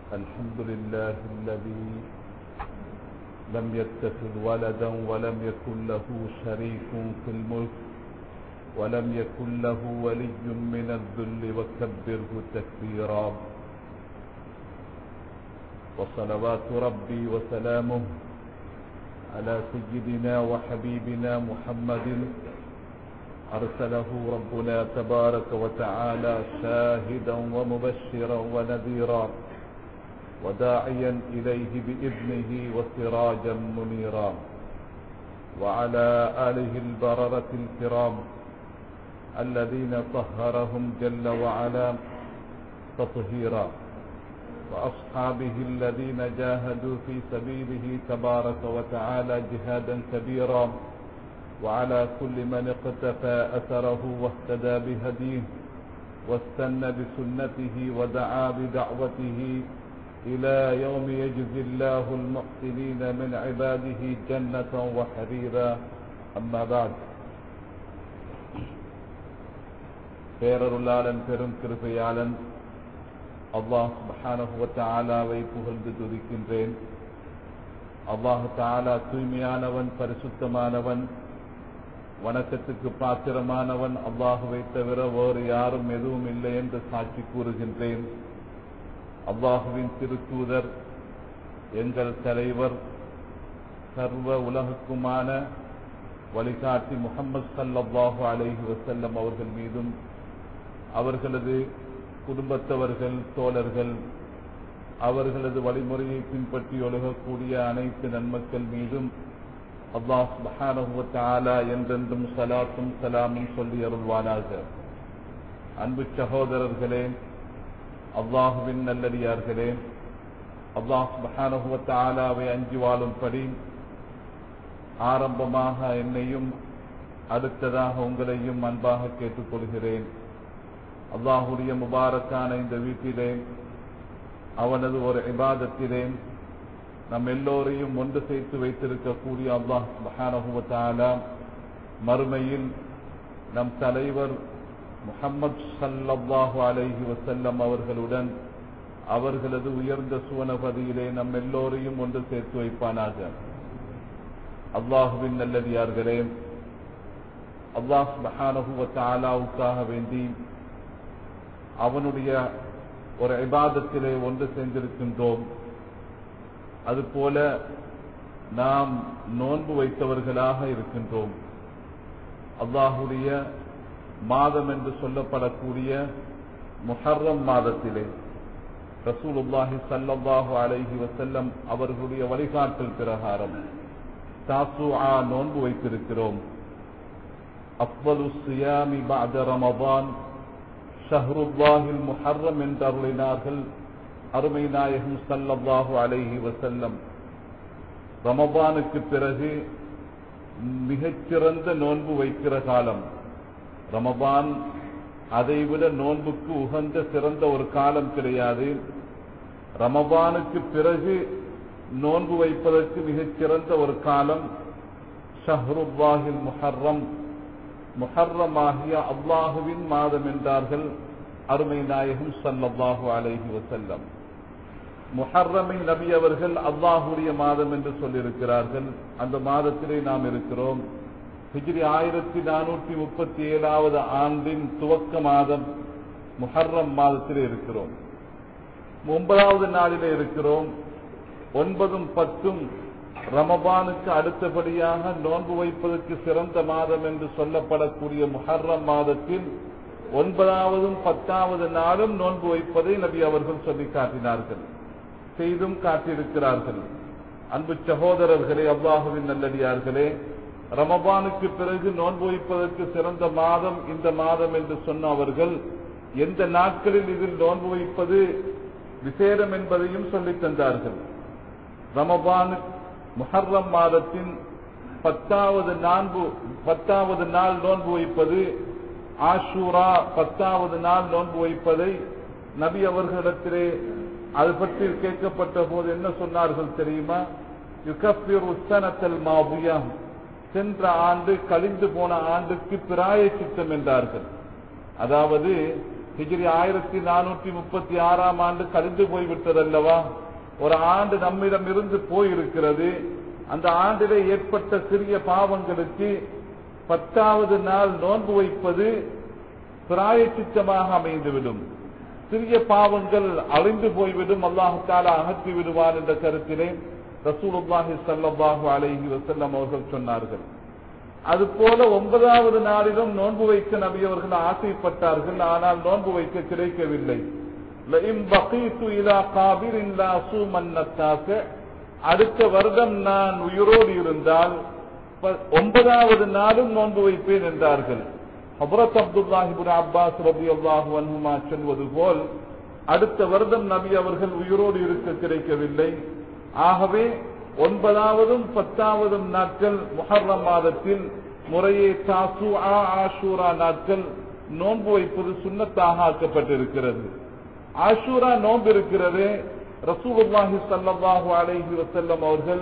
الحمد لله الذي لم يتخذ ولدا ولم يكن له شريك في الملك ولم يكن له ولي من الذل وكبره تكبيرا وصلوات ربي وسلامه على سيدنا وحبيبنا محمد أرسله ربنا تبارك وتعالى شاهدا ومبشرا ونذيرا وداعيا إليه بإذنه وسراجا منيرا وعلى آله البررة الكرام الذين طهرهم جل وعلا تطهيرا وأصحابه الذين جاهدوا في سبيله تبارك وتعالى جهادا كبيرا وعلى كل من اقتفى أثره واهتدى بهديه واستنى بسنته ودعا بدعوته إلى يوم يجزي الله المحسنين من عباده جنة وحريرا أما بعد பேரருளாளன் பெரும் கிருபையாளன் அல்லாஹ் சுபஹானஹுவத்தாலாவை புகழ்ந்து துதிக்கின்றேன் அல்லாஹு தாலா தூய்மையானவன் பரிசுத்தமானவன் வணக்கத்துக்கு பாத்திரமானவன் அல்லாஹுவை தவிர வேறு யாரும் எதுவும் இல்லை என்று சாட்சி கூறுகின்றேன் அல்லாஹுவின் திருத்தூதர் எங்கள் தலைவர் சர்வ உலகுக்குமான வழிகாட்டி முகமது சல்லாஹு அலைஹி வசல்லம் அவர்கள் மீதும் அவர்களது குடும்பத்தவர்கள் தோழர்கள் அவர்களது வழிமுறையை பின்பற்றி ஒழுகக்கூடிய அனைத்து நன்மக்கள் மீதும் அல்லாஹ் மஹானஹுவத்தாலா என்றென்றும் சலாத்தும் சலாமும் சொல்லி அருள்வானாக அன்பு சகோதரர்களே அல்லாஹுவின் நல்லடியார்களே அல்லாஹ் மஹானஹுவத்தாலாவை அஞ்சு வாழும்படி ஆரம்பமாக என்னையும் அடுத்ததாக உங்களையும் அன்பாக கேட்டுக்கொள்கிறேன் அல்லாஹுடைய முபாரக்கான இந்த வீட்டிலே அவனது ஒரு இபாதத்திலே நம் எல்லோரையும் ஒன்று சேர்த்து வைத்திருக்கக்கூடிய அல்லாஹ் மஹானஹுவத்தாலா மறுமையில் நம் தலைவர் முகம்மது சல்லாஹு அலைஹி வசல்லம் அவர்களுடன் அவர்களது உயர்ந்த சுவனபதியிலே நம் எல்லோரையும் ஒன்று சேர்த்து வைப்பானாக அல்லாஹுவின் நல்லடியார்களே அல்லாஹ் மஹானஹுவத்தாலாவுக்காக வேண்டி அவனுடைய ஒரு இபாதத்திலே ஒன்று சேர்ந்திருக்கின்றோம் அதுபோல நாம் நோன்பு வைத்தவர்களாக இருக்கின்றோம் அல்லாஹுடைய மாதம் என்று சொல்லப்படக்கூடிய முஹர்ரம் மாதத்திலே ரசூலுல்லாஹி சல்லல்லாஹு அலைஹி வசல்லம் அவர்களுடைய வழிகாட்டல் பிரகாரம் தாசு ஆ நோன்பு வைத்திருக்கிறோம் அஃபலு சியாமி பாத ரமபான் ஷஹருல்லாஹில் முஹர்ரம் என்று அருளினார்கள் அருமை நாயகம் சல்லல்லாஹு அலைஹி வசல்லம் ரமபானுக்கு பிறகு மிகச்சிறந்த நோன்பு வைக்கிற காலம் ரமபான் அதைவிட நோன்புக்கு உகந்த சிறந்த ஒரு காலம் கிடையாது ரமபானுக்கு பிறகு நோன்பு வைப்பதற்கு மிகச்சிறந்த ஒரு காலம் ஷஹருல்லாஹில் முஹர்ரம் முஹர்ரமாகிய அல்லாஹுவின் மாதம் என்றார்கள் அருமை நாயகம் சல்லல்லாஹு அலைஹி வசல்லம் முஹர்ரமை நபி அவர்கள் அல்லாஹுடைய மாதம் என்று சொல்லியிருக்கிறார்கள் அந்த மாதத்திலே நாம் இருக்கிறோம் ஹிஜ்ரி ஆயிரத்தி நானூற்றி முப்பத்தி ஏழாவது ஆண்டின் துவக்க மாதம் முஹர்ரம் மாதத்திலே இருக்கிறோம் ஒன்பதாவது நாளிலே இருக்கிறோம் ஒன்பதும் பத்தும் ரமபானுக்கு அடுத்தபடியாக நோன்பு வைப்பதற்கு சிறந்த மாதம் என்று சொல்லப்படக்கூடிய முஹர்ரம் மாதத்தில் ஒன்பதாவதும் பத்தாவது நாளும் நோன்பு வைப்பதை நபி அவர்கள் சொல்லி காட்டினார்கள் செய்தும் காட்டியிருக்கிறார்கள் அன்பு சகோதரர்களே அல்லாஹுவின் நல்லடியார்களே ரமபானுக்கு பிறகு நோன்பு வைப்பதற்கு சிறந்த மாதம் இந்த மாதம் என்று சொன்ன அவர்கள் எந்த நாட்களில் இதில் நோன்பு வைப்பது விசேடம் என்பதையும் சொல்லித் தந்தார்கள் ரமபான் முஹர்ரம் மாதத்தின் பத்தாவது நான்கு பத்தாவது நாள் நோன்பு வைப்பது ஆஷூரா பத்தாவது நாள் நோன்பு வைப்பதை நபி அவர்களிடத்திலே அது பற்றி கேட்கப்பட்ட போது என்ன சொன்னார்கள் தெரியுமா யுகப்பிர் உத்தனத்தல் மாபுயம் சென்ற ஆண்டு கழிந்து போன ஆண்டுக்கு பிராய சித்தம் என்றார்கள் அதாவது ஹிஜ்ரி ஆயிரத்தி நானூற்றி முப்பத்தி ஆறாம் ஆண்டு கழிந்து போய்விட்டதல்லவா ஒரு ஆண்டு நம்மிடம் இருந்து போயிருக்கிறது அந்த ஆண்டிலே ஏற்பட்ட சிறிய பாவங்களுக்கு பத்தாவது நாள் நோன்பு வைப்பது பிராயச்சித்தமாக அமைந்துவிடும் சிறிய பாவங்கள் அழிந்து போய்விடும் அல்லாஹால அகற்றி விடுவார் என்ற கருத்திலே ரசூலுல்லாஹி ஸல்லல்லாஹு அலைஹி வஸல்லம் அவர்கள் சொன்னார்கள் அதுபோல ஒன்பதாவது நாளிலும் நோன்பு வைக்க நபி அவர்கள் ஆசைப்பட்டார்கள் ஆனால் நோன்பு வைக்க கிடைக்கவில்லை லஇன் பகீது இலா காபிரின் லா அஸூமன் நத்தாஸ அடுத்த வருடம் நான் உயிரோடு இருந்தால் ப- ஒன்பதாவது நாளும் நோன்பு வைப்பேன் என்றார்கள் ஹபரத் அப்துல்லாஹிபுன் அப்பாஸ் ரபி அல்லாஹு அன்ஹுமா சொல்வது போல் அடுத்த வருடம் நபி அவர்கள் உயிரோடு இருக்க கிடைக்கவில்லை ஆகவே ஒன்பதாவதும் பத்தாவதும் நாட்கள் முஹர்ரம் மாதத்தில் முறையே தாசு ஆஷூரா நாட்கள் நோன்பு வைப்பது சுண்ணத்தாக ஆக்கப்பட்டிருக்கிறது ஆஷூரா நோன்பு இருக்கிறது ரசூலுல்லாஹி ஸல்லல்லாஹு அலைஹி வஸல்லம் அவர்கள்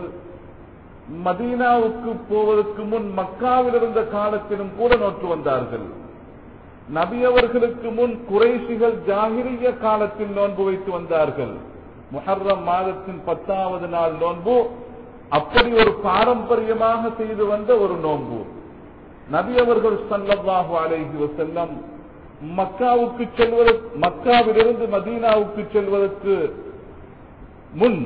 மதீனாவுக்கு போவதற்கு முன் மக்காவில் இருந்த காலத்திலும் கூட நோற்று வந்தார்கள் நபி அவர்களுக்கு முன் குறைஷிகள் ஜாகிரிய காலத்தில் நோன்பு வைத்து வந்தார்கள் முஹர்ரம் மாதத்தின் பத்தாவது நாள் நோன்பு அப்படி ஒரு பாரம்பரியமாக செய்து வந்த ஒரு நோன்பு நபி அவர்கள் ஸல்லல்லாஹு அலைஹி வஸல்லம் மக்காவுக்கு செல்வதற்கு மக்காவிலிருந்து மதீனாவுக்கு செல்வதற்கு முன்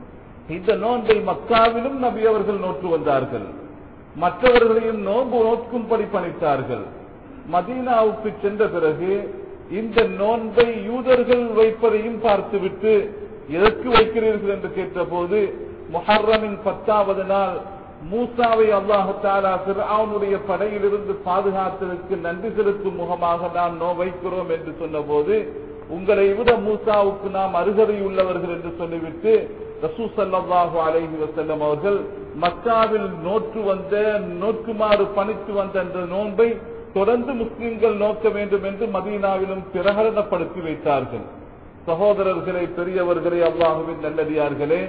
இந்த நோன்பை மக்காவிலும் நபி அவர்கள் நோற்று வந்தார்கள் மற்றவர்களையும் நோன்பு நோக்கும்படி பணித்தார்கள் மதீனாவுக்கு சென்ற பிறகு இந்த நோன்பை யூதர்கள் வைப்பதையும் பார்த்துவிட்டு எதற்கு வைக்கிறீர்கள் என்று கேட்டபோது முஹர்ரமின் பத்தாவது நாள் மூசாவை அல்லாஹாலா அவனுடைய படையிலிருந்து பாதுகாத்ததற்கு நன்றி செலுத்தும் முகமாக நாம் நோ வைக்கிறோம் என்று சொன்னபோது உங்களை விட மூசாவுக்கு நாம் அருகதை உள்ளவர்கள் என்று சொல்லிவிட்டு ரசூ சல்லாஹு அலைஹி வசல்லம் அவர்கள் மக்காவில் நோற்று வந்த நோக்குமாறு பணித்து வந்த அந்த நோன்பை தொடர்ந்து முஸ்லிம்கள் நோக்க வேண்டும் என்று மதீனாவிலும் பிரகடனப்படுத்தி வைத்தார்கள் சகோதரர்களே பெரியவர்களே அல்லாஹுவின் நல்லடியார்களே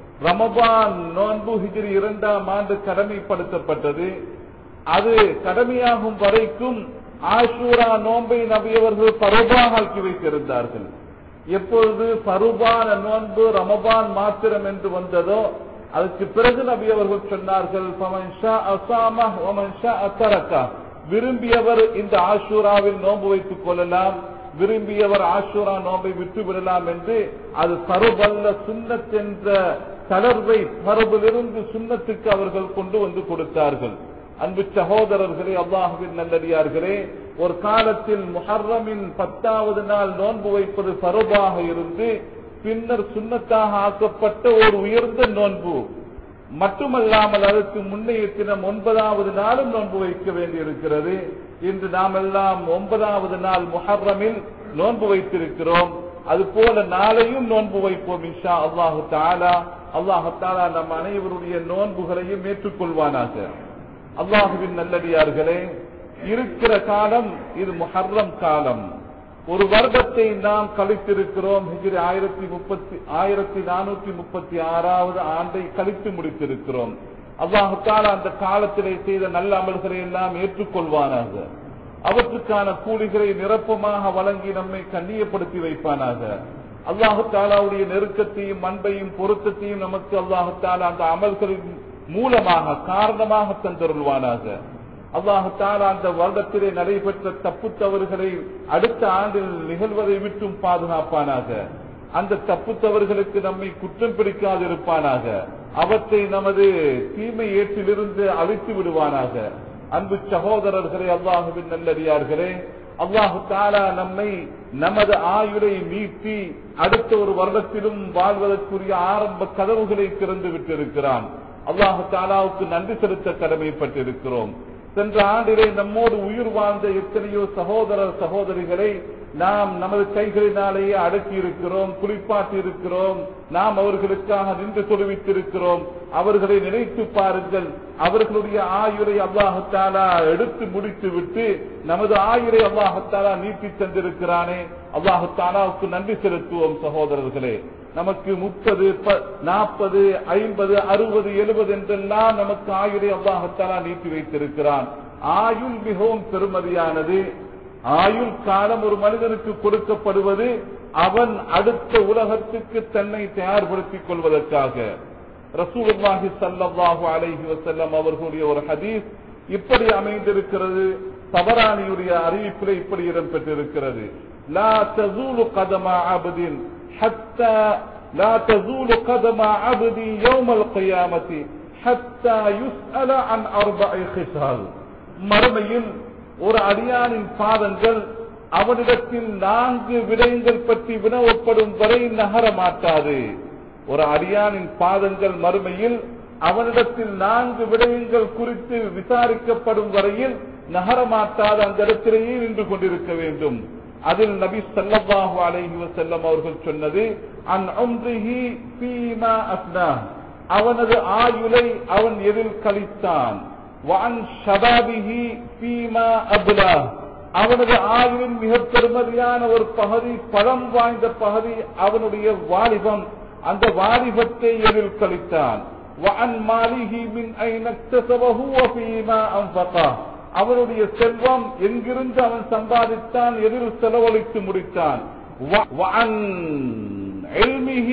ரமபான் நோன்பு ஹிஜ்ரி இரண்டாம் ஆண்டு கடமைப்படுத்தப்பட்டது அது கடமையாகும் வரைக்கும் ஆஷூரா நோன்பை நபியவர்கள் பருபாக ஆக்கி வைத்திருந்தார்கள் எப்பொழுது பருபான நோன்பு ரமபான் மாத்திரம் என்று வந்ததோ அதுக்கு பிறகு நபி அவர்கள் சொன்னார்கள் "ஃபமன் ஷா அஸாம வமன் ஷா அத்தரக்கா." விரும்பியவர் இந்த ஆஷூராவில் நோன்பு வைத்துக் கொள்ளலாம் விரும்பியவர் ஆஷூரா நோன்பை விட்டு விடலாம் என்று அது பருபல்ல சுண்ணத் என்ற தளர்வை பருபிலிருந்து சுண்ணத்துக்கு அவர்கள் கொண்டு வந்து கொடுத்தார்கள் அன்பு சகோதரர்களே அல்லாஹுவின் நல்லடியார்களே ஒரு காலத்தில் முஹர்ரமின் பத்தாவது நாள் நோன்பு வைப்பது பருபாக இருந்து பின்னர் சுண்ணத்தாக ஆக்கப்பட்ட ஒரு உயர்ந்த நோன்பு மட்டுமல்லாமல் அதற்கு முன்னைய தினம் ஒன்பதாவது நாளும் நோன்பு வைக்க வேண்டியிருக்கிறது இன்று நாம் எல்லாம் ஒன்பதாவது நாள் முஹர்ரமில் நோன்பு வைத்திருக்கிறோம் அதுபோல நாளையும் நோன்பு வைப்போம் இன்ஷா அல்லாஹு தாலா அல்லாஹு தாலா நம் அனைவருடைய நோன்புகளையும் ஏற்றுக்கொள்வானாக அல்லாஹுவின் நல்லடியார்களே இருக்கிற காலம் இது முஹர்ரம் காலம் ஒரு வருடத்தை நாம் கழித்திருக்கிறோம் ஹிஜ்ரி ஆயிரத்தி முப்பத்தி ஆயிரத்தி நானூற்றி முப்பத்தி ஆறாவது ஆண்டை கழித்து முடித்திருக்கிறோம் அல்லாஹுத்தால அந்த காலத்திலே செய்த நல்ல அமல்களை எல்லாம் ஏற்றுக்கொள்வானாக அவற்றுக்கான கூலிகளை நிரப்பமாக வழங்கி நம்மை கண்ணியப்படுத்தி வைப்பானாக அல்லாஹு தாலாவுடைய நெருக்கத்தையும் அன்பையும் பொருத்தத்தையும் நமக்கு அல்லாஹு தாலா அந்த அமல்களின் மூலமாக காரணமாக தந்தருள்வானாக அல்லாஹு தாலா அந்த வருடத்திலே நடைபெற்ற தப்பு தவறுகளை அடுத்த ஆண்டில் நிகழ்வதை விட்டும் பாதுகாப்பானாக அந்த தப்பு தவறுகளுக்கு நம்மை குற்றம் பிடிக்காதிருப்பானாக அவற்றை நமது தீமை ஏற்றிலிருந்து அழித்து விடுவானாக அன்பு சகோதரர்களே அல்லாஹுவின் நல்லடியார்களே அல்லாஹு தாலா நம்மை நமது ஆயுளை நீட்டி அடுத்த ஒரு வருடத்திலும் வாழ்வதற்குரிய ஆரம்ப கதவுகளை திறந்து விட்டிருக்கிறான் அல்லாஹு தாலாவுக்கு நன்றி செலுத்த கடமைப்பட்டிருக்கிறோம் சென்ற ஆண்டிலே நம்மோடு உயிர் வாழ்ந்த எத்தனையோ சகோதரர் சகோதரிகளை நாம் நமது கைகளினாலேயே அடக்கி இருக்கிறோம் குளிப்பாட்டி இருக்கிறோம் நாம் அவர்களுக்காக நின்று தொழுவித்திருக்கிறோம் அவர்களை நினைத்து பாருங்கள் அவர்களுடைய ஆயுரை அல்லாஹத்தாலா எடுத்து முடித்து விட்டு நமது ஆயுரை அல்லாஹத்தாலா நீட்டி தந்திருக்கிறானே அல்லாஹத்தாலாவுக்கு நன்றி செலுத்துவோம் சகோதரர்களே நமக்கு முப்பது நாற்பது ஐம்பது அறுபது எழுபது என்றெல்லாம் நமக்கு ஆயுரை அல்லாஹத்தாலா நீட்டி வைத்திருக்கிறான் ஆயுள் மிகவும் பெருமதியானது ஆயுள் காலம் ஒரு மனிதனுக்கு கொடுக்கப்படுவது அவன் அடுத்த உலகத்துக்கு தன்னை தயார்படுத்திக் கொள்வதற்காக ரசூலுல்லாஹி ஸல்லல்லாஹு அலைஹி வஸல்லம் அவர்களுடைய ஒரு ஹதீஸ் இப்படி அமைந்திருக்கிறது தபரானியுடைய அறிவிப்பில் இப்படி இடம்பெற்றிருக்கிறது லா தசூலு கதமா அபதின் ஹத்தா லா தசூலு கதமா அபதி யௌமல் கியாமத்தி ஹத்தா யுஸ்அல அன் அர்பஇ ஹிசால் மறுமையில் ஒரு அடியானின் பாதங்கள் அவனிடத்தில் நான்கு விடயங்கள் பற்றி வினவப்படும் வரை நகர மாட்டாது ஒரு அடியானின் பாதங்கள் மறுமையில் அவனிடத்தில் நான்கு விடயங்கள் குறித்து விசாரிக்கப்படும் வரையில் நகரமாட்டாத அந்த இடத்திலேயே நின்று கொண்டிருக்க வேண்டும் அதில் நபி ஸல்லல்லாஹு அலைஹி வஸல்லம் அவர்கள் சொன்னது அன் உம்ரிஹி ஃபீமா அஃப்னா அவனது ஆயுளை அவன் எதில் கழித்தான் வஅன் ஷபாபிஹி ஃபீமா அப்லா அவனது ஆயுளின் மிக பெருமதியான ஒரு பகுதி பலம் வாய்ந்த பகுதி அவனுடைய வாலிபம் அந்த வாலிபத்தை எதில் கழித்தான் وعن ماله من أين اكتسبه وفيما أنفقه அவனுடைய செல்வம் எங்கிருந்து அவன் சம்பாதித்தான் எதில் செலவழித்து முடித்தான் வ- وعن علمه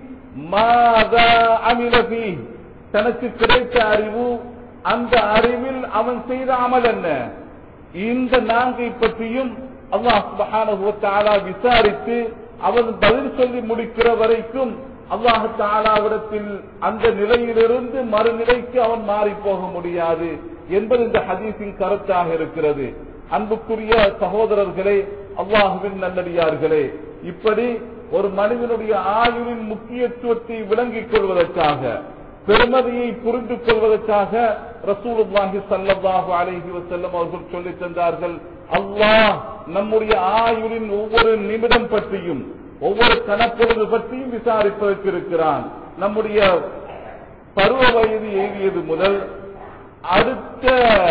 ماذا عمل فيه தனக்கு கிடைத்த அறிவு அந்த அறிவில் அவன் செய்த அமல் என்ன இந்த நான்கை பற்றியும் அல்லாஹ் சுப்ஹானஹு வ தஆலா விசாரித்து அவன் பதில் சொல்லி முடிக்கிற வரைக்கும் அல்லாஹ் தாலாவிடத்தில் அந்த நிலையிலிருந்து மறுநிலைக்கு அவன் மாறி போக முடியாது என்பது இந்த ஹதீஸின் கருத்தாக இருக்கிறது அன்புக்குரிய சகோதரர்களே அல்லாஹுவின் நல்லடியார்களே இப்படி ஒரு மனிதனுடைய ஆயுளின் முக்கியத்துவத்தை விளங்கிக் கொள்வதற்காக பெருமதியை புரிந்து கொள்வதற்காக ரசூலுல்லாஹி ஸல்லல்லாஹு அலைஹி வஸல்லம் அவர்கள் சொல்லித் தந்தார்கள் அல்லாஹ் நம்முடைய ஆயுளின் ஒவ்வொரு நிமிடம் பற்றியும் ஒவ்வொரு கணப்பொழுது பற்றியும் விசாரிப்பதற்கு இருக்கிறான் நம்முடைய பருவ வயது எய்தியது முதல் அடுத்த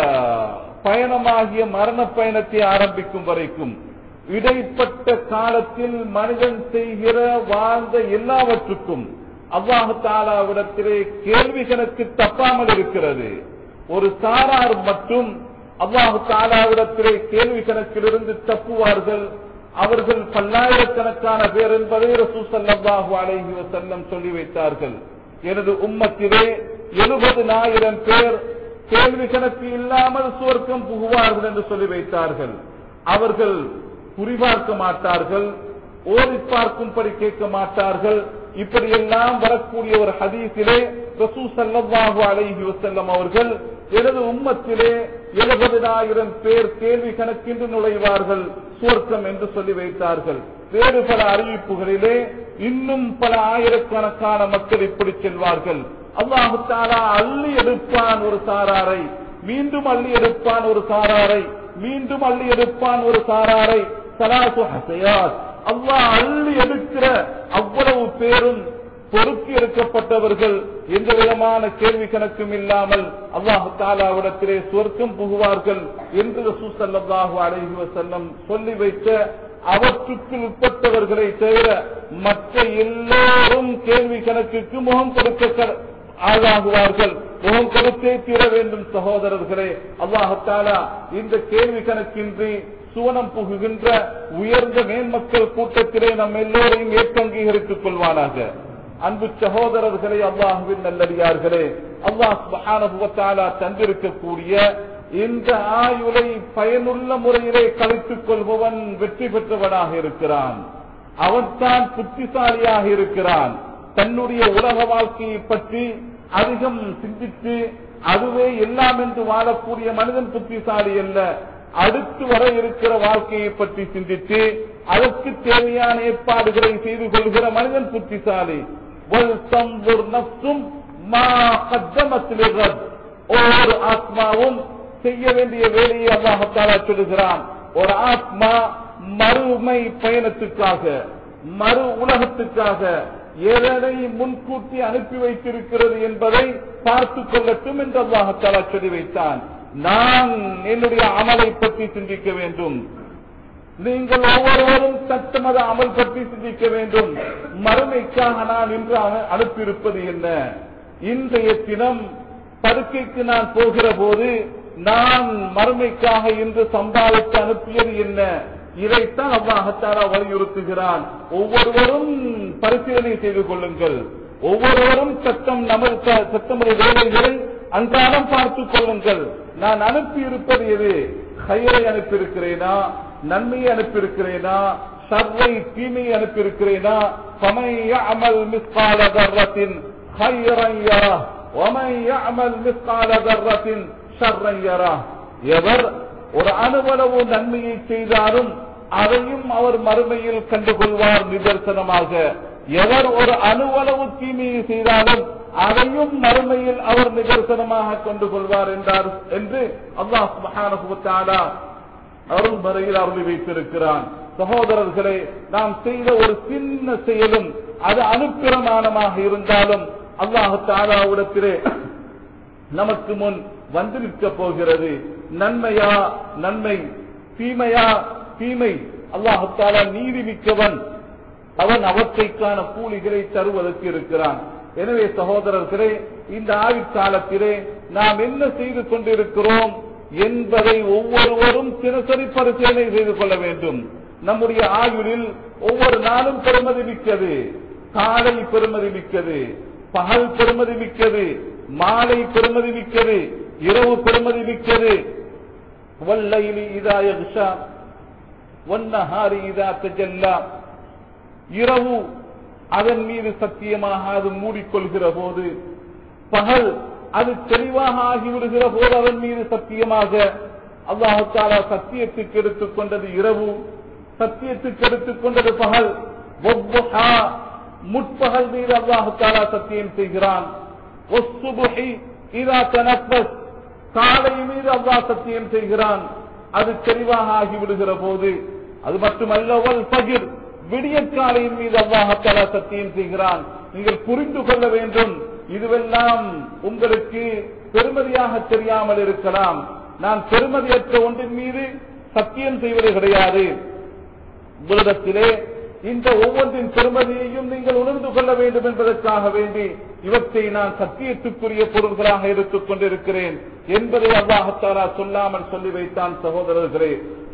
பயணமாகிய மரண பயணத்தை ஆரம்பிக்கும் வரைக்கும் இடைப்பட்ட காலத்தில் மனிதன் செய்கிற வாழ்ந்த எல்லாவற்றுக்கும் அல்லாஹு தாலாவிடத்திலே கேள்வி கணக்கு தப்பாமல் இருக்கிறது ஒரு சாரார் மட்டும் அல்லாஹு தாலாவிடத்திலே கேள்வி கணக்கிலிருந்து தப்புவார்கள் அவர்கள் பல்லாயிரக்கணக்கான பேர் என்பதை ரசூல் ஸல்லல்லாஹு அலைஹி வஸல்லம் சொல்லி வைத்தார்கள் எனது உம்மத்திலே எழுபதுனாயிரம் பேர் கேள்வி கணக்கு இல்லாமல் சுவர்க்கம் புகுவார்கள் என்று சொல்லி வைத்தார்கள் அவர்கள் குறிபார்க்க மாட்டார்கள் ஓதி பார்க்கும்படி கேட்க மாட்டார்கள் இப்படியெல்லாம் வரக்கூடிய ஒரு ஹதீஸிலே ரசூ சல்லல்லாஹு அலைஹி வஸல்லம் அவர்கள் எனது உம்மத்திலே எழுபதினாயிரம் பேர் கேள்வி கணக்கின்று நுழைவார்கள் சுவர்க்கம் என்று சொல்லி வைத்தார்கள் வேறு பல அறிவிப்புகளிலே இன்னும் பல ஆயிரக்கணக்கான மக்கள் இப்படி செல்வார்கள் அல்லாஹு தாலா அள்ளி எடுப்பான் ஒரு சாராரை மீண்டும் அள்ளி எடுப்பான் ஒரு சாராரை மீண்டும் அள்ளி எடுப்பான் ஒரு சாராரை சலாசு ஹசையாத் அல்லாஹ் அள்ளி எடுக்கிற அவ்வளவு பேரும் பொறுக்கி எடுக்கப்பட்டவர்கள் எந்த விதமான கேள்வி கணக்கும் இல்லாமல் அல்லாஹு தாலாவிடத்திலே சொர்க்கம் புகுவார்கள் என்று ரசூல் ஸல்லல்லாஹு அலைஹி வஸல்லம் சொல்லி வைத்த அவற்றுக்கு உட்பட்டவர்களை தவிர மற்ற எல்லோரும் கேள்வி கணக்குக்கு முகம் கொடுக்க க- ஆளாகுவார்கள் முகம் கொடுத்தே தீர வேண்டும் சகோதரர்களே அல்லாஹு தாலா இந்த கேள்வி கணக்கின்றி சுவனம் புகுகின்ற உயர்ந்த மேன்மக்கள் கூட்டத்திலே நம் எல்லோரையும் ஏற்றங்கீகரித்துக் கொள்வானாக அன்பு சகோதரர்களே அல்லாஹுவின் நல்லடியார்களே அல்லாஹ் சுப்ஹானஹு வ தஆலா தந்திருக்கக்கூடிய இந்த ஆயுளை பயனுள்ள முறையிலே கழித்துக் கொள்பவன் வெற்றி பெற்றவனாக இருக்கிறான் அவன்தான் புத்திசாலியாக இருக்கிறான் தன்னுடைய உலக வாழ்க்கையை பற்றி அதிகம் சிந்தித்து அதுவே எல்லாம் என்று வாழக்கூடிய மனிதன் புத்திசாலி அல்ல அடுத்து வர இருக்கிற வாழ்க்கையை பற்றி சிந்தித்து அதற்கு தேவையான ஏற்பாடுகளை செய்து கொள்கிற மனிதன் புத்திசாலி وَلْتَنْظُرْ نَفْسٌ مَا قَدَّمَتْ لِغَدٍ ஒவ்வொரு ஆத்மாவும் செய்ய வேண்டிய வேலையை அல்லாஹாலா சொல்லுகிறான் ஒரு ஆத்மா மறுமை பயணத்துக்காக மறு உலகத்துக்காக எதனை முன்கூட்டி அனுப்பி வைத்திருக்கிறது என்பதை பார்த்துக் கொள்ளட்டும் என்று அல்லாஹாலா சொல்லி வைத்தான் நான் என்னுடைய அமலை பற்றி சிந்திக்க வேண்டும் நீங்கள் ஒவ்வொருவரும் தத்தமத அமல் பற்றி சிந்திக்க வேண்டும் மறுமைக்காக நான் இன்று அனு- அனுப்பியிருப்பது என்ன இன்றைய தினம் படுக்கைக்கு நான் போகிற போது நான் மறுமைக்காக இன்று சம்பாதித்து அனுப்பியது என்ன இதைத்தான் அல்லாஹத்தாரா வலியுறுத்துகிறான் ஒவ்வொருவரும் பரிசீலனை செய்து கொள்ளுங்கள் ஒவ்வொருவரும் சட்டம் நமது சட்டமுறை வேலைகளை அன்றாடம் பார்த்துக் கொள்ளுங்கள் நான் அனுப்பி இருப்பது எது கயிறை அனுப்பியிருக்கிறேனா நன்மையை அனுப்பியிருக்கிறேனா ஷர்ரை தீமையை அனுப்பியிருக்கிறேனா பமைய அமல் மிஸ்கால தர்வத்தின் ஹையரையரா ஒமைய அமல் மிஸ்கால தர்வத்தின் ஷர்ரையரா எவர் ஒரு அணுவளவு நன்மையை செய்தாலும் அதையும் அவர் மறுமையில் கண்டுகொள்வார் நிதர்சனமாக எவர் ஒரு அணுவளவு தீமையை செய்தாலும் அதையும் மறுமையில் அவர் நிதர்சனமாக கொண்டு கொள்வார் என்றார் என்று அல்லாஹ் மகானுபத்தாடா அருள் மறையில் அருளி வைத்திருக்கிறான் சகோதரர்களே நாம் செய்த ஒரு சின்ன செயலும் அது அனுப்பிரமானமாக இருந்தாலும் அல்லாஹு தாலாவிடத்திலே நமக்கு முன் வந்து நிற்க போகிறது நன்மையா நன்மை தீமையா தீமை அல்லாஹு தாலா நீதி மிக்கவன் அவன் அவற்றைக்கான கூலிகளை தருவதற்கு இருக்கிறான் எனவே சகோதரர்களே இந்த ஆயுட்காலத்திலே நாம் என்ன செய்து கொண்டிருக்கிறோம் என்பதை ஒவ்வொருவரும் தினசரி பரிசீலனை செய்து கொள்ள வேண்டும் நம்முடைய ஆயுளில் ஒவ்வொரு நாளும் பெருமதி மிக்கது காலை பெருமதி மிக்கது பகல் பெருமதி மிக்கது மாலை பெருமதி மிக்கது இரவு பெருமதி மிக்கது வல்லைலி இதா யக்ஷா வன்னஹாரி இதா தஜல்லா இரவு அதன் மீது சத்தியமாக அது மூடிக்கொள்கிற போது பகல் அது தெளிவாக ஆகிவிடுகிற போது அதன் மீது சத்தியமாக அல்லாஹாலா சத்தியத்துக்கு எடுத்துக்கொண்டது இரவு சத்தியத்துக்கு எடுத்துக்கொண்டது பகல் முற்பகல் மீது அல்லாஹாலா சத்தியம் செய்கிறான் காலை மீது அல்லாஹ் சத்தியம் செய்கிறான் அது தெளிவாக ஆகிவிடுகிற போது அது மட்டுமல்ல பகிர் விடியற்காலையின் மீது அல்லாஹாலா சத்தியம் செய்கிறான் நீங்கள் புரிந்து கொள்ள வேண்டும் இதுவெல்லாம் உங்களுக்கு பெருமதியாக தெரியாமல் இருக்கலாம் நான் பெருமதியற்ற ஒன்றின் மீது சத்தியம் செய்வது கிடையாது உங்களிடத்திலே இந்த ஒவ்வொன்றின் பெருமதியையும் நீங்கள் உணர்ந்து கொள்ள வேண்டும் என்பதற்காக வேண்டி இவற்றை நான் சத்தியத்துக்குரிய பொருள்களாக எடுத்துக் கொண்டிருக்கிறேன் என்பதை அல்லாஹத்தாரா சொல்லாமல் சொல்லி வைத்தான் சகோதரர்களே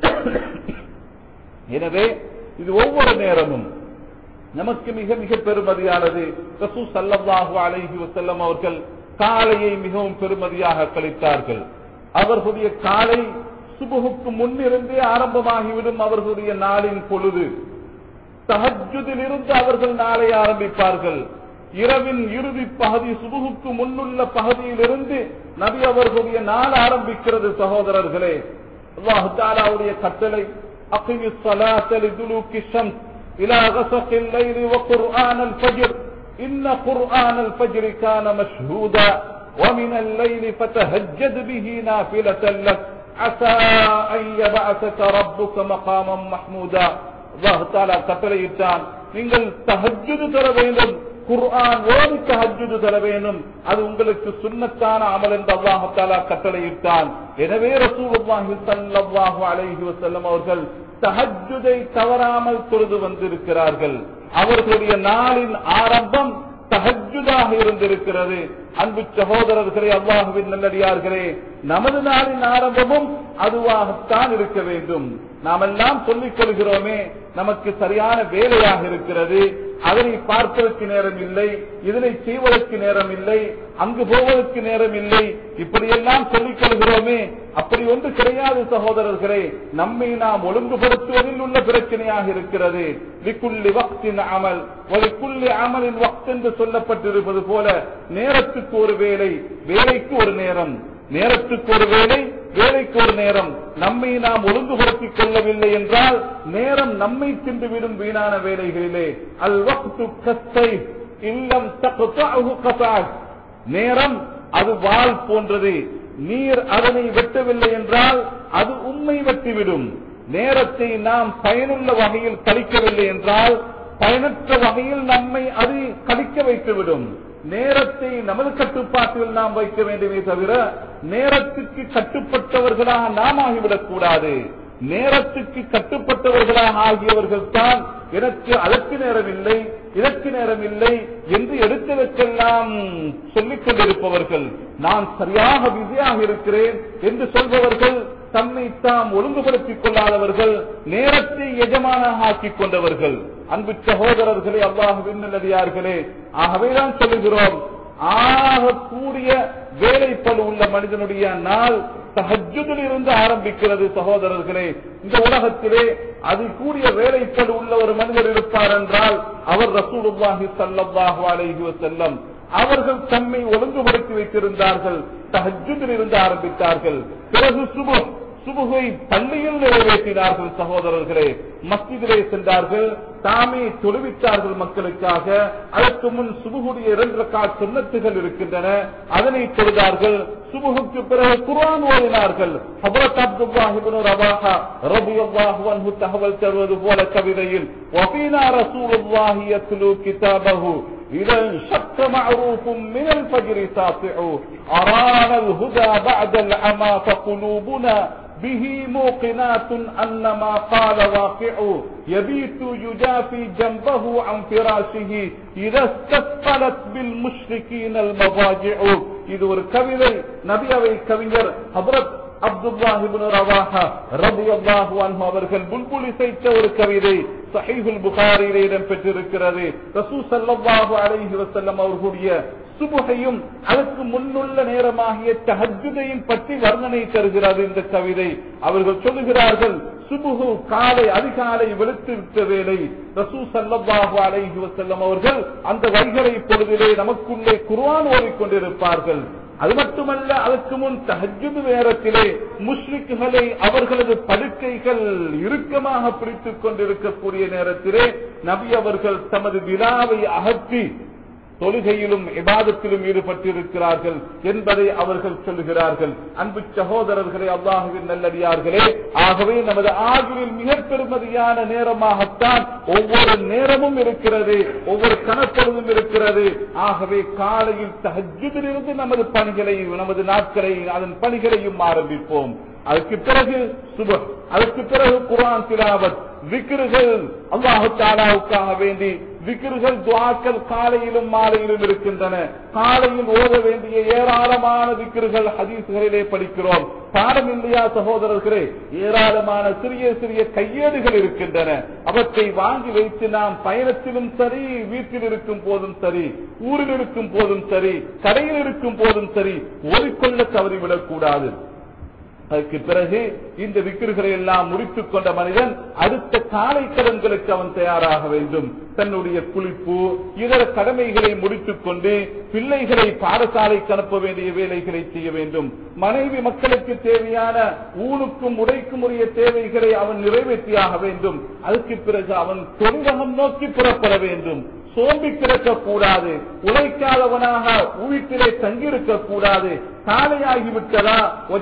எனவே இது ஒவ்வொரு நேரமும் நமக்கு மிக மிக பெருமதியானது ரசூ சல்லல்லாஹு அலைஹி வசல்லம் அவர்கள் காலையை மிகவும் பெருமதியாக கழித்தார்கள் அவர்களுடைய காலை சுபுகுக்கு முன்னிருந்தே ஆரம்பமாகிவிடும் அவர்களுடைய நாளின் பொழுது தஹஜுதில் இருந்து அவர்கள் நாளை ஆரம்பிப்பார்கள் இரவின் இறுதி பகுதி சுபுகுக்கு முன்னுள்ள பகுதியிலிருந்து நபி அவர்களுடைய நாள் ஆரம்பிக்கிறது சகோதரர்களே அல்லாஹு தாலாவுடைய கட்டளை أقم الصلاة لدلوك الشمس إلى غسق الليل وقرآن الفجر إن قرآن الفجر كان مشهودا ومن الليل فتهجد به نافلة لك عسى أن يبعثك ربك مقاما محمودا الله تعالى கட்டளையிட்டான் நீங்கள் தஹஜ்ஜுது தர வேண்டும் குர்ஆன் ஓதி தஹஜ்ஜுது தர வேண்டும் அது உங்களுக்கு சுன்னத்தான அமல் என்று அல்லாஹ் தஆலா கட்டளையிட்டான் எனவே ரசூலுல்லாஹி ஸல்லல்லாஹு அலைஹி வஸல்லம் அவர்கள் தஹஜ்ஜுதை தவறாமல் தொழுது வந்திருக்கிறார்கள் அவர்களுடைய நாளின் ஆரம்பம் தஹஜுதாக இருந்திருக்கிறது அன்பு சகோதரர்களே அல்லாஹுவின் நல்லடியார்களே நமது நாளின் ஆரம்பமும் அதுவாகத்தான் இருக்க வேண்டும் நாம் எல்லாம் சொல்லிக் கொள்கிறோமே நமக்கு சரியான வேலையாக இருக்கிறது அதனை பார்ப்பதற்கு நேரம் இல்லை இதனை செய்வதற்கு நேரம் இல்லை அங்கு போவதற்கு நேரம் இல்லை இப்படியெல்லாம் சொல்லிக் கொள்கிறோமே அப்படி ஒன்று கிடையாது சகோதரர்களே நம்மை நாம் ஒழுங்குபடுத்துவதில் உள்ள பிரச்சனையாக இருக்கிறது விக்குள்ளி வக்தின் அமல் ஒலிக்குள்ளி அமலின் வக்த் என்று சொல்லப்பட்டிருப்பது போல நேரத்துக்கு ஒரு வேலை வேலைக்கு ஒரு நேரம் நேரத்துக்கு ஒரு வேலை வேலைக்கு ஒரு நேரம் நம்மை நாம் ஒழுங்குபடுத்திக் கொள்ளவில்லை என்றால் நேரம் நம்மை தின்றுவிடும் வீணான வேலைகளிலே அல் வக்து கத்தை இல்லம் நேரம் அது வால் போன்றது நீர் அதனை வெட்டவில்லை என்றால் அது உண்மை வெட்டிவிடும் நேரத்தை நாம் பயனுள்ள வகையில் கழிக்கவில்லை என்றால் பயனற்ற வகையில் நம்மை அது கழிக்க வைத்துவிடும் நேரத்தை நமது கட்டுப்பாட்டில் நாம் வைக்க வேண்டுமே தவிர நேரத்துக்கு கட்டுப்பட்டவர்களாக நாம் ஆகிவிடக் கூடாது நேரத்துக்கு கட்டுப்பட்டவர்களாக ஆகியவர்கள் தான் எனக்கு அதற்கு நேரம் இல்லை இதற்கு நேரம் இல்லை என்று எடுத்ததற்கெல்லாம் சொல்லிக் கொண்டிருப்பவர்கள் நான் சரியாக பிஸியாக இருக்கிறேன் என்று சொல்பவர்கள் தம்மை தாம் ஒழுங்குபடுத்திக் கொள்ளாதவர்கள் நேரத்தை எஜமானாக ஆக்கிக் கொண்டவர்கள் அன்பு சகோதரர்களே அல்லாஹுவின் நல்லடியார்களே ஆகவேதான் சொல்லுகிறோம் ஆக கூடிய வேலைப்படு உள்ள மனிதனுடைய நாள் தஹஜுதில் இருந்து ஆரம்பிக்கிறது சகோதரர்களே இந்த உலகத்திலே அது கூடிய வேலைப்படு உள்ள ஒரு மனிதர் இருப்பார் என்றால் அவர் ரசூலுல்லாஹி ஸல்லல்லாஹு அலைஹி வஸல்லம் அவர்கள் தம்மை ஒழுங்குபடுத்தி வைத்திருந்தார்கள் தஹஜுதில் இருந்து ஆரம்பித்தார்கள் பிறகு சுபு சுபுகை பள்ளியில் நிறைவேற்றினார்கள் சகோதரர்களே மஸ்ஜிதிலே சென்றார்கள் தாமே தொழுவித்தார்கள் மக்களுக்காக அதற்கு முன் சுபுகுடைய இரண்டு கால் சுண்ணத்துகள் இருக்கின்றன அதனை தொழுதார்கள் சுபுகுக்கு பிறகு குர்ஆன் ஓதினார்கள் ஹபரத் அப்துல்லாஹிபின் ரவாஹா ரபியல்லாஹு அன்ஹு தகவல் தருவது போல கவிதையில் வஃபீனா ரசூலுல்லாஹி யத்லு கிதாபஹு إذا انشق معروف من الفجر ساطع أرانا الهدى بعد العمى فقلوبنا به موقنات أن ما قال واقع يبيت يجافي جنبه عن فراشه إذا استثقلت بالمشركين المضاجع இது ஒரு கவிதை நபியவை கவிஞர் ஹபரத் அப்துல்லாஹிபின் ரவாஹா ரபியல்லாஹு அன்ஹு அவர்கள் புல்புல் இசைத்த ஒரு கவிதை சஹீஹுல் புகாரிலே இடம்பெற்றிருக்கிறது ரசூ ஸல்லல்லாஹு அலைஹி வஸல்லம் அவர்களுடைய சுபுகையும் அதற்கு முன்னுள்ள நேரமாகிய தஹஜுதையும் பற்றி வர்ணனை தருகிறது இந்த கவிதை அவர்கள் சொல்லுகிறார்கள் சுபுகு காலை அதிகாலை வெளுத்து விட்ட வேலை ரசூ சல்லல்லாஹு அலைஹி வஸல்லம் அவர்கள் அந்த வைகரை பொழுதிலே நமக்குள்ளே குர்ஆன் ஓதிக்கொண்டிருப்பார்கள் அது மட்டுமல்ல அதற்கு முன் தஹஜுது நேரத்திலே முஸ்லிக்குகளை அவர்களது படுக்கைகள் இறுக்கமாக பிடித்துக் கொண்டிருக்கக்கூடிய நேரத்திலே நபி அவர்கள் தமது விழாவை அகற்றி தொழுகையிலும் இபாதத்திலும் ஈடுபட்டிருக்கிறார்கள் என்பதை அவர்கள் சொல்லுகிறார்கள் அன்பு சகோதரர்களே அல்லாஹுவின் நல்லடியார்களே ஆகவே நமது ஆயுளில் மிக பெருமதியான நேரமாகத்தான் ஒவ்வொரு நேரமும் இருக்கிறது ஒவ்வொரு கணப்பொழுதும் இருக்கிறது ஆகவே காலையில் தஹஜுதிலிருந்து நமது பணிகளை நமது நாட்களை அதன் பணிகளையும் ஆரம்பிப்போம் அதுக்கு பிறகு சுப அதுக்கு பிறகு குரான் திலாவத் விக்கிர்கள் அல்லாஹு தாலாவுக்காக வேண்டி விக்கிர்கள் துவாக்கள் காலையிலும் மாலையிலும் இருக்கின்றன காலையில் ஓத வேண்டிய ஏராளமான விக்கிர்கள் ஹதீசுகளிலே படிக்கிறோம் பாடம் இல்லையா சகோதரர்களே ஏராளமான சிறிய சிறிய கையேடுகள் இருக்கின்றன அவற்றை வாங்கி வைத்து நாம் பயணத்திலும் சரி வீட்டில் இருக்கும் போதும் சரி ஊரில் இருக்கும் போதும் சரி கடையில் இருக்கும் போதும் சரி ஓடிக்கொள்ள தவறிவிடக் கூடாது அதற்கு பிறகு இந்த விக்கிர்களை எல்லாம் முடித்துக் கொண்ட மனிதன் அடுத்த காலை கடன்களுக்கு அவன் தயாராக வேண்டும் தன்னுடைய குளிப்பு இதர கடமைகளை முடித்துக் கொண்டு பிள்ளைகளை பாடசாலைக்கு அனுப்ப வேண்டிய வேலைகளை செய்ய வேண்டும் மனைவி மக்களுக்கு தேவையான ஊனுக்கும் உடைக்கும் உரிய தேவைகளை அவன் நிறைவேற்றியாக வேண்டும் அதுக்கு பிறகு அவன் தொழிலகம் நோக்கி புறப்பட வேண்டும் சோம்பி கிடக்க கூடாது உழைக்காதவனாக வீட்டிலே தங்கியிருக்க கூடாது காலையாகிவிட்டதா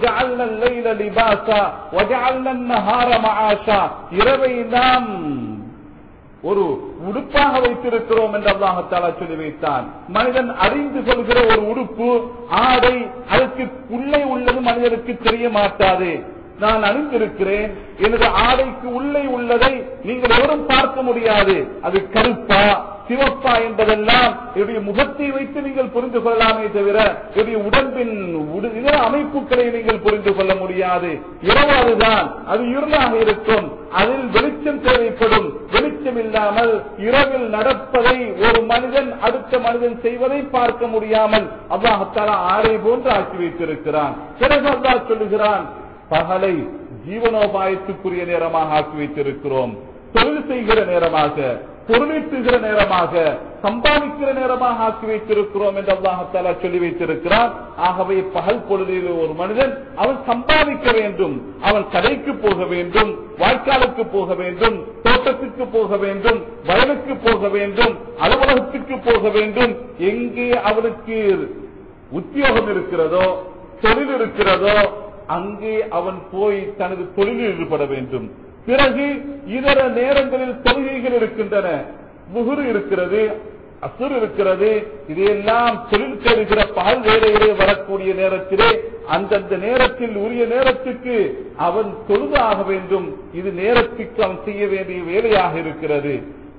இரவை நாம் ஒரு உடுப்பாக வைத்திருக்கிறோம் என்று அல்லாஹாலா சொல்லி வைத்தான் மனிதன் அறிந்து கொள்கிற ஒரு உடுப்பு ஆடை அதற்கு உள்ளே உள்ளது மனிதனுக்கு தெரிய மாட்டாது நான் அணிந்திருக்கிறேன் எனது ஆடைக்கு உள்ளே உள்ளதை நீங்கள் எவரும் பார்க்க முடியாது அது கருப்பா சிவப்பா என்பதெல்லாம் என்னுடைய முகத்தை வைத்து நீங்கள் புரிந்து கொள்ளலாமே தவிர என்னுடைய உடம்பின் இதர அமைப்புகளை நீங்கள் புரிந்து கொள்ள முடியாது இரவு அதுதான் அது இருளாக இருக்கும் அதில் வெளிச்சம் தேவைப்படும் வெளிச்சம் இல்லாமல் இரவில் நடப்பதை ஒரு மனிதன் அடுத்த மனிதன் செய்வதை பார்க்க முடியாமல் அல்லாஹத்தாலா ஆடை போன்று ஆக்கி வைத்திருக்கிறான் பிறகு அல்லா சொல்லுகிறான் பகலை ஜீவனோபாயத்துக்குரிய நேரமாக ஆக்கி வைத்திருக்கிறோம் தொழில் செய்கிற நேரமாக பொருளீட்டுகிற நேரமாக சம்பாதிக்கிற நேரமாக ஆக்கி வைத்திருக்கிறோம் என்று அல்லாஹாலா சொல்லி வைத்திருக்கிறார் ஆகவே பகல் பொழுதில் ஒரு மனிதன் அவன் சம்பாதிக்க வேண்டும் அவன் கடைக்கு போக வேண்டும் வாய்க்காலுக்கு போக வேண்டும் தோட்டத்துக்கு போக வேண்டும் வயலுக்கு போக வேண்டும் அலுவலகத்துக்கு போக வேண்டும் எங்கே அவனுக்கு உத்தியோகம் இருக்கிறதோ தொழில் இருக்கிறதோ அங்கே அவன் போய் தனது தொழிலில் ஈடுபட வேண்டும் பிறகு இதர நேரங்களில் தொழுகைகள் இருக்கின்றன முகுரு இருக்கிறது அசுர் இருக்கிறது இதையெல்லாம் தொழில் கருகிற பகல் வேலையிலே வரக்கூடிய நேரத்திலே அந்தந்த நேரத்தில் உரிய நேரத்துக்கு அவன் தொழுதாக வேண்டும் இது நேரத்துக்கு அவன் செய்ய வேண்டிய வேலையாக இருக்கிறது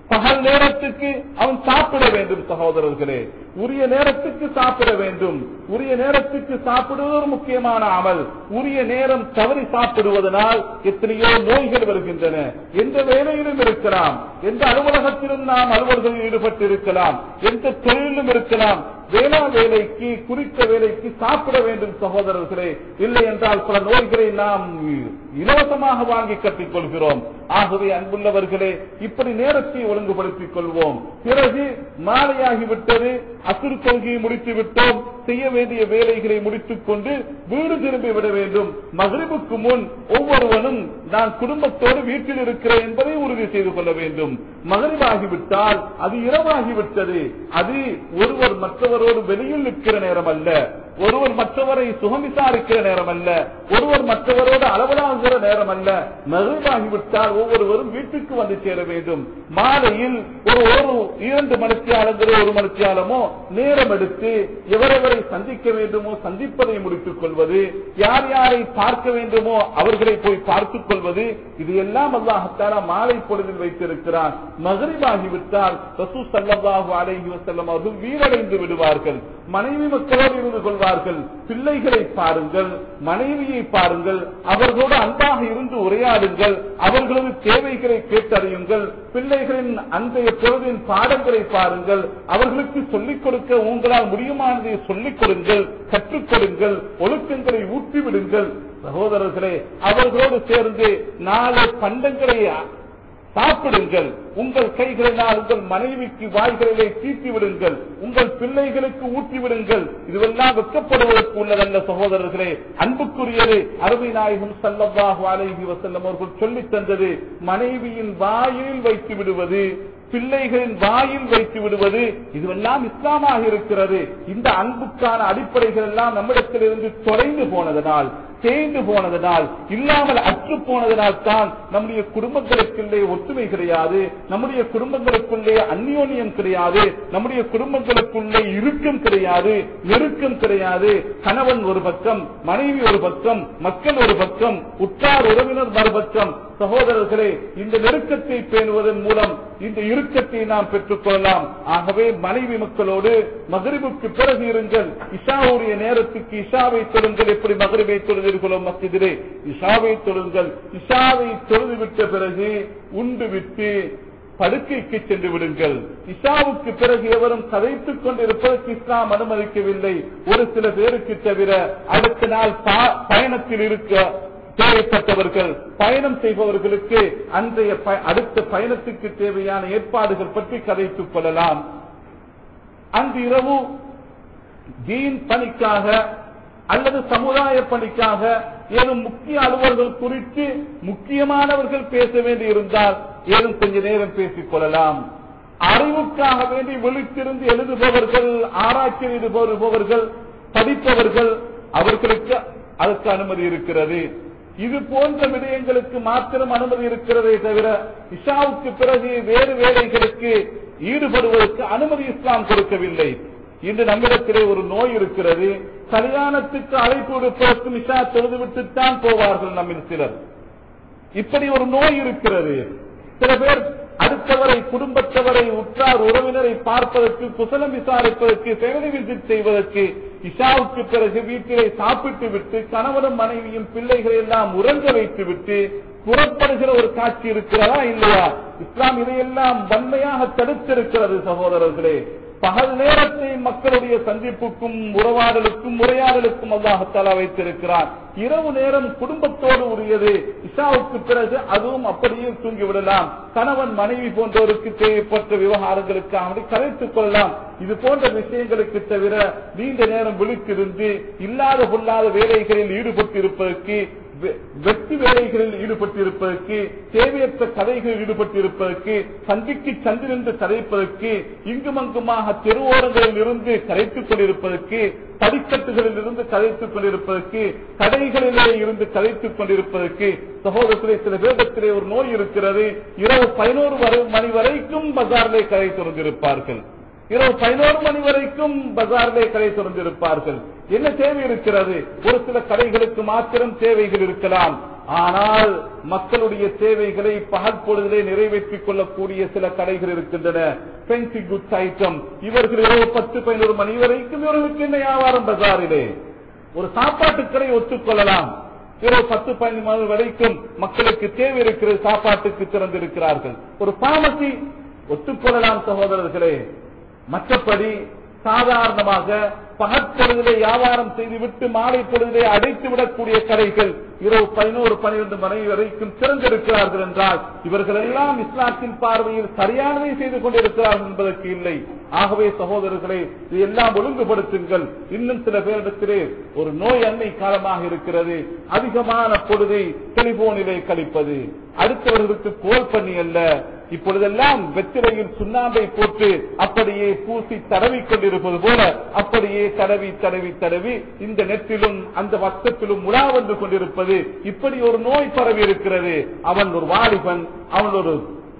பகல் நேரத்துக்கு அவன் சாப்பிட வேண்டும் சகோதரர்களே உரிய நேரத்துக்கு சாப்பிட வேண்டும் உரிய நேரத்துக்கு சாப்பிடுவது ஒரு முக்கியமான அமல் உரிய நேரம் தவறி சாப்பிடுவதனால் எத்தனையோ நோய்கள் வருகின்றன எந்த வேலையிலும் இருக்கலாம் எந்த அலுவலகத்திலும் நாம் அலுவலர்களில் ஈடுபட்டு இருக்கலாம் எந்த தொழிலும் இருக்கலாம் வேளா வேலைக்கு குறித்த வேலைக்கு சாப்பிட வேண்டும் சகோதரர்களே இல்லை என்றால் பல நோய்களை நாம் இலவசமாக வாங்கி கட்டிக் கொள்கிறோம் ஆகவே அன்புள்ளவர்களே இப்படி நேரத்தை ஒழுங்குபடுத்திக் கொள்வோம் பிறகு மாலையாகிவிட்டது அசுறு கொள்கையை முடித்து விட்டோம் செய்ய வேண்டிய வேலைகளை முடித்துக் கொண்டு வீடு திரும்பி விட வேண்டும் மகிழ்வுக்கு முன் ஒவ்வொருவனும் நான் குடும்பத்தோடு வீட்டில் இருக்கிறேன் என்பதை உறுதி செய்து கொள்ள வேண்டும் மகிழ்வாகிவிட்டால் அது இரவாகிவிட்டது அது ஒருவர் மற்றவரோடு வெளியில் நிற்கிற நேரம் அல்ல ஒருவர் மற்றவரை சுகம் விசாரிக்கிற நேரம் அல்ல ஒருவர் மற்றவரோடு அளவலாகிற நேரம் அல்ல மகிழ்வாகிவிட்டால் ஒவ்வொருவரும் வீட்டுக்கு வந்து சேர வேண்டும் மாலையில் ஒரு ஒரு இரண்டு மணித்தியாலங்களோ ஒரு மணித்தியாலமோ நேரம் எடுத்து எவரெவரை சந்திக்க வேண்டுமோ சந்திப்பதை முடித்துக் கொள்வது யார் யாரை பார்க்க வேண்டுமோ அவர்களை போய் பார்த்துக் கொள்வது இது எல்லாம் அல்லாஹத்தாலா மாலை பொழுதில் வைத்திருக்கிறார் மகரிபாகிவிட்டால் ரசூ சல்லாஹூ அலைஹி வசல்லம் அவர்கள் வீரடைந்து விடுவார்கள் மனைவி மக்களோடு இருந்து கொள்வார்கள் பிள்ளைகளை பாருங்கள் மனைவியை பாருங்கள் அவர்களோடு அன்பாக இருந்து உரையாடுங்கள் அவர்களது தேவைகளை கேட்டறியுங்கள் பிள்ளைகளின் அன்றைய பொழுதின் பாடங்களை பாருங்கள் அவர்களுக்கு சொல்லிக் கொடுக்க உங்களால் முடியுமானதை சொல்லிக் கொடுங்கள் கற்றுக் கொடுங்கள் ஒழுக்கங்களை ஊற்றிவிடுங்கள் சகோதரர்களே அவர்களோடு சேர்ந்து நாலு பண்டங்களை சாப்பிடுங்கள் உங்கள் கைகளினால் உங்கள் மனைவிக்கு வாய்களிலே தீட்டி விடுங்கள் உங்கள் பிள்ளைகளுக்கு ஊட்டி விடுங்கள் இதுவெல்லாம் வெக்கப்படுவதற்கு உள்ளதல்ல சகோதரர்களே அன்புக்குரியது அருமை நாயகம் சல்லல்லாஹு அலைஹி வசல்லம் அவர்கள் சொல்லித் தந்தது மனைவியின் வாயில் வைத்து விடுவது பிள்ளைகளின் வாயில் வைத்து விடுவது இதுவெல்லாம் இஸ்லாமாக இருக்கிறது இந்த அன்புக்கான அடிப்படைகள் எல்லாம் நம்மிடத்திலிருந்து தொலைந்து போனதனால் தேய்ந்து போனதனால் இல்லாமல் அற்று போனதனால் தான் நம்முடைய குடும்பங்களுக்குள்ளே ஒற்றுமை கிடையாது நம்முடைய குடும்பங்களுக்குள்ளே அந்யோன்யம் கிடையாது நம்முடைய குடும்பங்களுக்குள்ளே இறுக்கம் கிடையாது நெருக்கம் கிடையாது கணவன் ஒரு பக்கம் மனைவி ஒரு பக்கம் மக்கள் ஒரு பக்கம் உற்றார் உறவினர் மறுபக்கம் சகோதரர்களே இந்த நெருக்கத்தை பேணுவதன் மூலம் இந்த இறுக்கத்தை நாம் பெற்றுக் கொள்ளலாம் ஆகவே மனைவி மக்களோடு மகரிபுக்கு பிறகு இருங்கள் இஷாவுடைய நேரத்துக்கு இஷாவை தொழுங்கள் எப்படி மகரிபை தொழுதீர்களோ மசிதிலே இஷாவை தொழுங்கள் இஷாவை தொழுது விட்ட பிறகு உண்டு விட்டு படுக்கைக்கு சென்று விடுங்கள் இஷாவுக்கு பிறகு எவரும் கதைத்துக் கொண்டிருப்பதற்கு இஸ்லாம் அனுமதிக்கவில்லை ஒரு சில பேருக்கு தவிர அடுத்த நாள் பயணத்தில் இருக்க தேவைப்பட்டவர்கள் பயணம் செய்பவர்களுக்கு அன்றைய அடுத்த பயணத்துக்கு தேவையான ஏற்பாடுகள் பற்றி கதைத்துக் கொள்ளலாம் அன்று இரவு தீன் பணிக்காக அல்லது சமுதாய பணிக்காக ஏதும் முக்கிய அலுவல்கள் குறித்து முக்கியமானவர்கள் பேச வேண்டி இருந்தால் ஏதும் கொஞ்ச நேரம் பேசிக் கொள்ளலாம் அறிவுக்காக வேண்டி விழித்திருந்து எழுதுபவர்கள் ஆராய்ச்சி எழுதுபவர்கள் படிப்பவர்கள் அவர்களுக்கு அதற்கு அனுமதி இருக்கிறது இது போன்ற விடயங்களுக்கு மாத்திரம் அனுமதி இருக்கிறதே தவிர இஷாவுக்கு பிறகு வேறு வேலைகளுக்கு ஈடுபடுவதற்கு அனுமதி இஸ்லாம் கொடுக்கவில்லை இன்று நம்மிடத்திலே ஒரு நோய் இருக்கிறது கல்யாணத்துக்கு அழைப்பு விடுப்பதற்கு இஷா தொழுதுவிட்டுத்தான் போவார்கள் நம்மில் சிலர் இப்படி ஒரு நோய் இருக்கிறது சில பேர் அடுத்தவரை குடும்பத்தவரை உற்றார் உறவினரை பார்ப்பதற்கு குசலம் விசாரிப்பதற்கு செயலி விசிட் செய்வதற்கு இஷாவுக்கு பிறகு வீட்டிலே சாப்பிட்டு விட்டு கணவனும் மனைவியும் பிள்ளைகளை எல்லாம் உறங்க வைத்து விட்டு புறப்படுகிற ஒரு காட்சி இருக்கிறதா இல்லையா இஸ்லாம் இதையெல்லாம் வன்மையாக தடுத்திருக்கிறது சகோதரர்களே பகல் நேரத்தை மக்களுடைய சந்திப்புக்கும் உறவாடலுக்கும் உரையாடலுக்கும் அல்லாஹத்தாலா வைத்திருக்கிறார் இரவு நேரம் குடும்பத்தோடு உரியது இஷாவுக்கு பிறகு அதுவும் அப்படியே தூங்கிவிடலாம் கணவன் மனைவி போன்றோருக்கு தேவைப்பட்ட விவகாரங்களுக்காக கலைத்துக் கொள்ளலாம் இது போன்ற விஷயங்களுக்கு தவிர நீண்ட நேரம் விழித்திருந்து இல்லாத பொல்லாத வேலைகளில் ஈடுபட்டு இருப்பதற்கு வெற்றி வேலைகளில் ஈடுபட்டிருப்பதற்கு தேவையற்ற கதைகளில் ஈடுபட்டிருப்பதற்கு சந்திக்கு சந்திருந்து கதைப்பதற்கு இங்குமங்குமாக தெருவோரங்களில் இருந்து கதைத்துக் கொண்டிருப்பதற்கு படிக்கட்டுகளில் இருந்து கதைத்துக் கொண்டிருப்பதற்கு கடைகளிலே இருந்து கதைத்துக் கொண்டிருப்பதற்கு சகோதரத்திலே சில பேரிடத்திலே ஒரு நோய் இருக்கிறது இரவு பதினோரு மணி வரைக்கும் பஜாரிலே கதை திறந்திருப்பார்கள் இரவு பதினோரு மணி வரைக்கும் பஜாரிலே கடை திறந்திருப்பார்கள் என்ன தேவை இருக்கிறது ஒரு சில கடைகளுக்கு மாத்திரம் தேவைகள் இருக்கலாம் ஆனால் மக்களுடைய தேவைகளை பகல் பொழுதிலே நிறைவேற்றிக் கொள்ளக்கூடிய சில கடைகள் இருக்கின்றன ஃபென்சி குட்ஸ் ஐட்டம் இவர்கள் இரவு பத்து பதினோரு மணி வரைக்கும் இவர்களுக்கு என்ன வியாபாரம் பஜாரிலே ஒரு சாப்பாட்டு கடை ஒத்துக்கொள்ளலாம் இரவு பத்து பதினஞ்சு மணி வரைக்கும் மக்களுக்கு தேவை இருக்கிறது சாப்பாட்டுக்கு திறந்திருக்கிறார்கள் ஒரு பாமசி ஒத்துக்கொள்ளலாம் சகோதரர்களே மற்றபடி சாதாரணமாக பகற்பொழுதிலே வியாபாரம் செய்துவிட்டு மாலை பொழுதிலே அடைத்து விடக்கூடிய கடைகள் இரவு பதினோரு பனிரெண்டு மணி வரைக்கும் திறந்திருக்கிறார்கள் என்றால் இவர்கள் எல்லாம் இஸ்லாத்தின் பார்வையில் சரியானதை செய்து கொண்டிருக்கிறார்கள் என்பதற்கு இல்லை ஆகவே சகோதரர்களே இது எல்லாம் ஒழுங்குபடுத்துங்கள் இன்னும் சில பேரிடத்திலே ஒரு நோய் அன்னை காலமாக இருக்கிறது அதிகமான பொழுதை டெலிபோனிலே கழிப்பது அடுத்தவர்களுக்கு கோல் பண்ணி அல்ல இப்பொழுதெல்லாம் வெற்றிலையில் சுண்ணாம்பை போட்டு அப்படியே பூசி தடவி கொண்டிருப்பது போல அப்படியே தடவி தடவி தடவி இந்த நெற்றிலும் அந்த வட்டத்திலும் உலா வந்து கொண்டிருப்பது இப்படி ஒரு நோய் பரவி இருக்கிறது அவன் ஒரு வாலிபன் அவன் ஒரு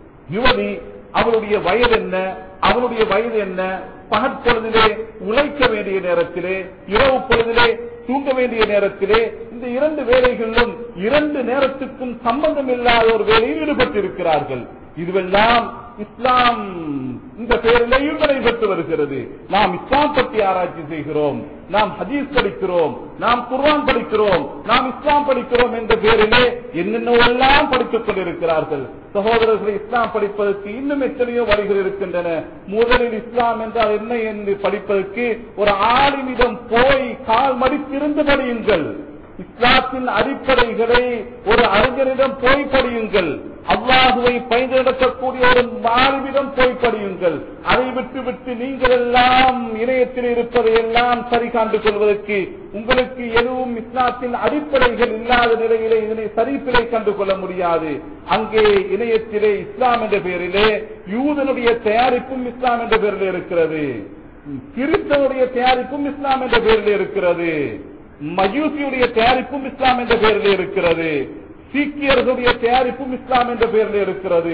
யுவதி அவனுடைய வயது என்ன அவனுடைய வயது என்ன பகற்பொழுதிலே உழைக்க வேண்டிய நேரத்திலே இரவு பொழுதிலே தூங்க வேண்டிய நேரத்திலே இந்த இரண்டு வேலைகளிலும் இரண்டு நேரத்துக்கும் சம்பந்தம் இல்லாத ஒரு வேலையில் ஈடுபட்டிருக்கிறார்கள் இதுவெல்லாம் இஸ்லாம் இந்த பெயரிலேயும் நடைபெற்று வருகிறது நாம் இஸ்லாம் பற்றி ஆராய்ச்சி செய்கிறோம் நாம் ஹதீஸ் படிக்கிறோம் நாம் குர்ஆன் படிக்கிறோம் நாம் இஸ்லாம் படிக்கிறோம் என்ற பெயரிலே என்னென்னவெல்லாம் படித்துக் கொண்டிருக்கிறார்கள் சகோதரர்களை இஸ்லாம் படிப்பதற்கு இன்னும் எத்தனையோ வழிகள் இருக்கின்றன முதலில் இஸ்லாம் என்றால் என்ன என்று படிப்பதற்கு ஒரு ஆளுமிடம் போய் கால் மடித்திருந்து படியுங்கள் இஸ்லாத்தின் அடிப்படைகளை ஒரு அறிஞரிடம் போய் படியுங்கள் அல்லாஹுவை பயந்து நடக்கக்கூடிய ஒரு மாலுமிடம் போய் படியுங்கள் அதை விட்டு விட்டு நீங்கள் எல்லாம் இணையத்தில் இருப்பதை எல்லாம் சரி காண்டு கொள்வதற்கு உங்களுக்கு எதுவும் இஸ்லாத்தின் அடிப்படைகள் இல்லாத நிலையிலே இதனை சரிப்பிலை கண்டு கொள்ள முடியாது அங்கே இணையத்திலே இஸ்லாம் என்ற பெயரிலே யூதனுடைய தயாரிப்பும் இஸ்லாம் என்ற பெயரில் இருக்கிறது கிறிஸ்தவனுடைய தயாரிப்பும் இஸ்லாம் என்ற பெயரில் இருக்கிறது மயூசியுடைய தயாரிப்பும் இஸ்லாம் என்ற பெயரில் இருக்கிறது சீக்கியர்களுடைய தயாரிப்பும் இஸ்லாம் என்ற பெயரில் இருக்கிறது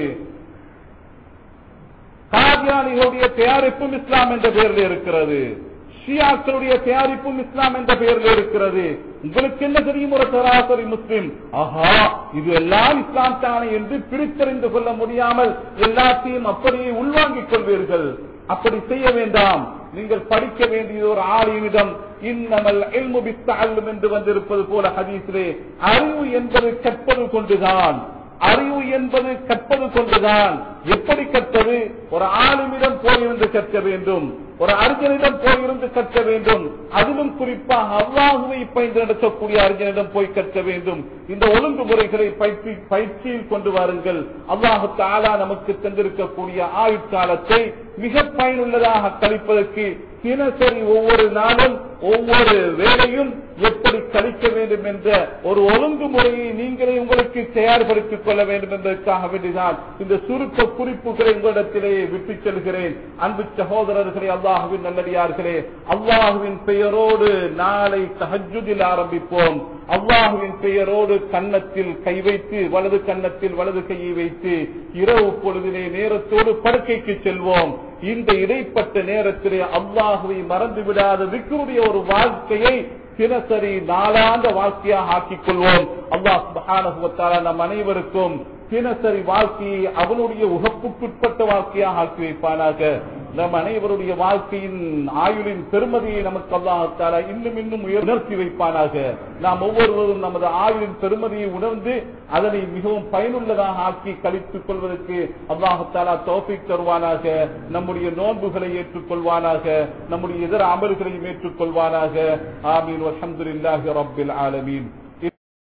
காதியானிகளுடைய தயாரிப்பும் இஸ்லாம் என்ற பெயரில் இருக்கிறது ஷியாக்களுடைய தயாரிப்பும் இஸ்லாம் என்ற பெயரில் இருக்கிறது உங்களுக்கு என்ன தெரியும் ஒரு சராசரி முஸ்லிம் ஆஹா இது எல்லாம் இஸ்லாம் தானே என்று பிரித்தறிந்து கொள்ள முடியாமல் எல்லாத்தையும் அப்படியே உள்வாங்கிக் கொள்வீர்கள் அப்படி செய்ய வேண்டாம் நீங்கள் படிக்க வேண்டியது ஒரு ஆலிமிடம் இன்னமல் இல்மு பித்தஅல்லும் என்று வந்திருப்பது போல ஹதீஸிலே அறிவு என்பது கற்பது கொண்டுதான் அறிவு என்பது கற்பது கொண்டுதான் எப்படி கற்பது ஒரு ஆளுமிடம் போயிருந்து கற்க வேண்டும் ஒரு அறிஞரிடம் போயிருந்து கற்க வேண்டும் அதிலும் குறிப்பாக அல்லாஹுவை பயந்து நடத்தக்கூடிய அறிஞரிடம் போய் கற்க வேண்டும் இந்த ஒழுங்குமுறைகளை பயிற்சி பயிற்சியில் கொண்டு வாருங்கள் அல்லாஹு தாலா நமக்கு தந்திருக்கக்கூடிய ஆயுட்காலத்தை மிக பயனுள்ளதாக கழிப்பதற்கு தினசரி ஒவ்வொரு நாளும் ஒவ்வொரு வேலையும் எப்படி கழிக்க வேண்டும் என்ற ஒரு ஒழுங்குமுறையை நீங்களே உங்களுக்கு தயார்படுத்திக் கொள்ள வேண்டும் என்பதற்காக வேண்டிதான் இந்த சுருக்க குறிப்புகளை உங்களிடத்திலே விட்டுச் செல்கிறேன் அன்பு சகோதரர்களே அல்லாஹுவின் நல்லடியார்களே அல்லாஹுவின் பெயரோடு நாளை தஹஜுதில் ஆரம்பிப்போம் அல்லாஹுவின் பெயரோடு கன்னத்தில் கை வைத்து வலது கன்னத்தில் வலது கையை வைத்து இரவு பொழுதிலே நேரத்தோடு படுக்கைக்கு செல்வோம் இந்த இடைப்பட்ட நேரத்திலே அல்லாஹுவை மறந்து விடாத விக்ருடைய ஒரு வாழ்க்கையை தினசரி நாளாந்த வாழ்க்கையாக ஆக்கிக் கொள்வோம் அல்லாஹ் சுபஹானஹுவத்தாலா நம் அனைவருக்கும் தினசரி வாழ்க்கையை அவனுடைய உகப்புக்குட்பட்ட வாழ்க்கையாக ஆக்கி வைப்பானாக நம் அனைவருடைய வாழ்க்கையின் ஆயுளின் பெருமதியை நமக்கு அல்லாஹால இன்னும் இன்னும் உயர்த்தி வைப்பானாக நாம் ஒவ்வொருவரும் நமது ஆயுளின் பெருமதியை உணர்ந்து அதனை மிகவும் பயனுள்ளதாக ஆக்கி கழித்துக் கொள்வதற்கு அல்லாஹாலா தோப்பிக் தருவானாக நம்முடைய நோன்புகளை ஏற்றுக்கொள்வானாக நம்முடைய இதர அமல்களையும் ஏற்றுக்கொள்வானாக ஆமீன் அலமதுல்லாஹி ரப்பில் ஆலமீன்